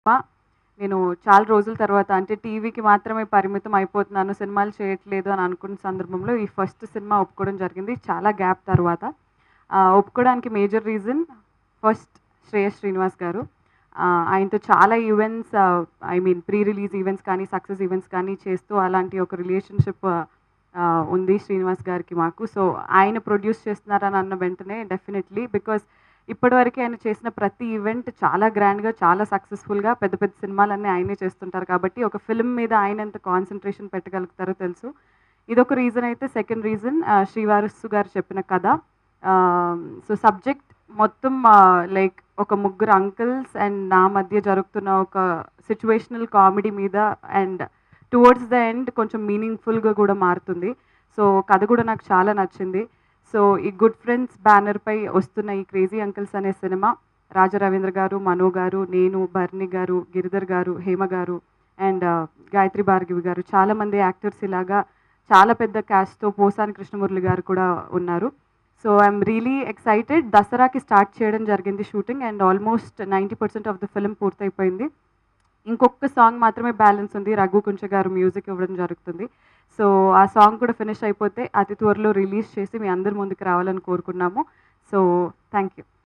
నేను చాలా రోజుల తర్వాత అంటే టీవీకి మాత్రమే పరిమితం అయిపోతున్నాను సినిమాలు చేయట్లేదు అని అనుకున్న సందర్భంలో ఈ ఫస్ట్ సినిమా ఒప్పుకోవడం జరిగింది చాలా గ్యాప్ తర్వాత ఆ, ఒప్పుకోవడానికి major reason first Shreyas Srinivas గారు ఆ, ఆయనతో చాలా events I mean pre release events కానీ సక్సెస్ ఈవెంట్స్ కానీ చేస్తూ అలాంటి ఒక రిలేషన్షిప్ ఉంది శ్రీనివాస్ గారికి మాకు సో ఆయన ప్రొడ్యూస్ చేస్తున్నారని అన్న వెంటనే డెఫినెట్లీ బికాస్ ఇప్పటివరకు ఆయన చేసిన ప్రతి ఈవెంట్ చాలా గ్రాండ్గా చాలా సక్సెస్ఫుల్గా పెద్ద పెద్ద సినిమాలన్నీ ఆయనే చేస్తుంటారు కాబట్టి ఒక ఫిల్మ్ మీద ఆయన ఎంత కాన్సన్ట్రేషన్ పెట్టగలుగుతారో తెలుసు ఇదొక రీజన్ అయితే సెకండ్ రీజన్ శ్రీవారస్సు గారు చెప్పిన కథ సో సబ్జెక్ట్ మొత్తం లైక్ ఒక ముగ్గురు అంకిల్స్ అండ్ నా మధ్య జరుగుతున్న ఒక సిచ్యువేషనల్ కామెడీ మీద అండ్ టువర్డ్స్ ద ఎండ్ కొంచెం మీనింగ్ఫుల్గా కూడా మారుతుంది సో కథ కూడా నాకు చాలా నచ్చింది సో ఈ గుడ్ ఫ్రెండ్స్ బ్యానర్పై వస్తున్న ఈ క్రేజీ అంకిల్స్ అనే సినిమా రాజా రవీంద్ర గారు మనో గారు నేను బర్ని గారు గిరిధర్ గారు హేమ గారు అండ్ గాయత్రి భార్గవి గారు చాలామంది యాక్టర్స్ ఇలాగా చాలా పెద్ద క్యాస్ట్తో పోసాని కృష్ణమురళి గారు కూడా ఉన్నారు సో ఐఎమ్ రియలీ ఎక్సైటెడ్ దసరాకి స్టార్ట్ చేయడం జరిగింది shooting and almost ninety percent of the film పూర్తయిపోయింది ఇంకొక సాంగ్ మాత్రమే బ్యాలెన్స్ ఉంది రఘు కుంచ గారు మ్యూజిక్ ఇవ్వడం జరుగుతుంది సో ఆ సాంగ్ కూడా ఫినిష్ అయిపోతే అతి త్వరలో రిలీజ్ చేసి మీ అందరి ముందుకు రావాలని కోరుకున్నాము సో థ్యాంక్ యూ